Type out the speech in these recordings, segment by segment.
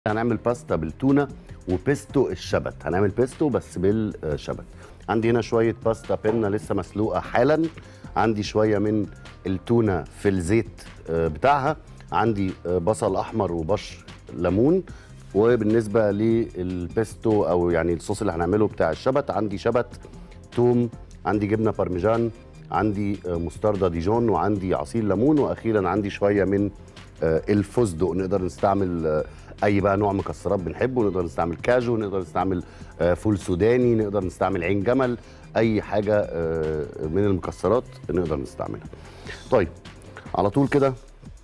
هنعمل باستا بالتونه وبيستو الشبت هنعمل بيستو بس بالشبت عندي هنا شويه باستا بينا لسه مسلوقه حالا عندي شويه من التونه في الزيت آه، بتاعها عندي آه، بصل احمر وبشر ليمون وبالنسبه للبيستو او يعني الصوص اللي هنعمله بتاع الشبت عندي شبت توم عندي جبنه بارميجان عندي آه، مستردة ديجون وعندي عصير ليمون واخيرا عندي شويه من آه، الفستق نقدر نستعمل آه، اي بقى نوع مكسرات بنحبه نقدر نستعمل كاجو نقدر نستعمل آه، فول سوداني نقدر نستعمل عين جمل اي حاجه آه، من المكسرات نقدر نستعملها طيب على طول كده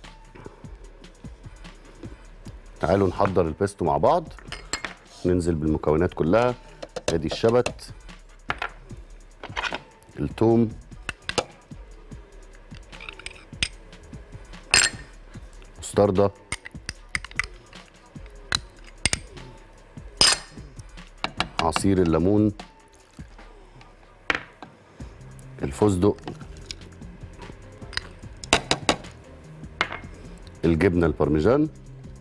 تعالوا نحضر البيستو مع بعض ننزل بالمكونات كلها ادي الشبت الثوم مستردة عصير الليمون الفستق الجبنة البارميجان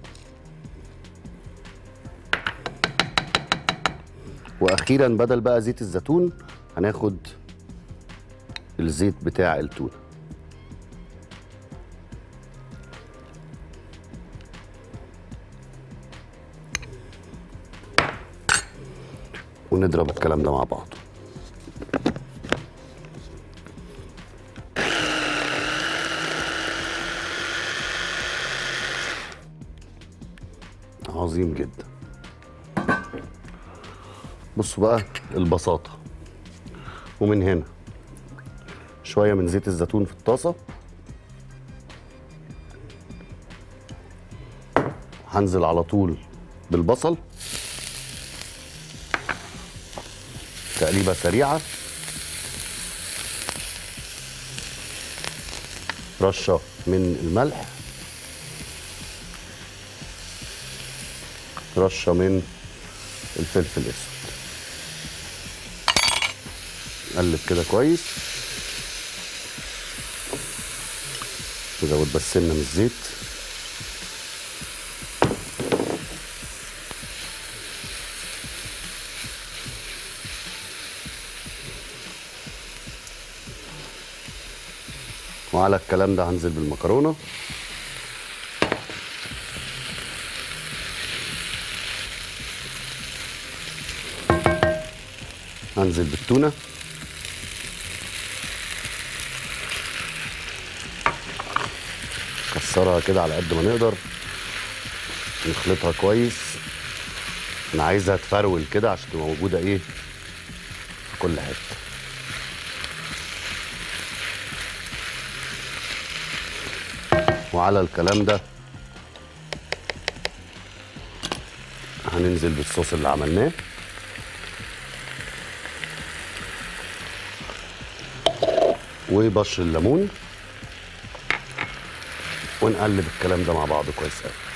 واخيرا بدل بقى زيت الزيتون هناخد الزيت بتاع التونه ونضرب الكلام ده مع بعض عظيم جدا بصوا بقى البساطة ومن هنا شوية من زيت الزيتون في الطاسة هنزل على طول بالبصل تقليبه سريعه رشه من الملح رشه من الفلفل الاسود نقلب كده كويس نزود بس سنه من الزيت وعلى الكلام ده هنزل بالمكرونه هنزل بالتونه نكسرها كده على قد ما نقدر نخلطها كويس انا عايزها تفرول كده عشان تبقى موجوده ايه في كل حته وعلى الكلام ده هننزل بالصوص اللي عملناه وبشر الليمون ونقلب الكلام ده مع بعض كويس قوي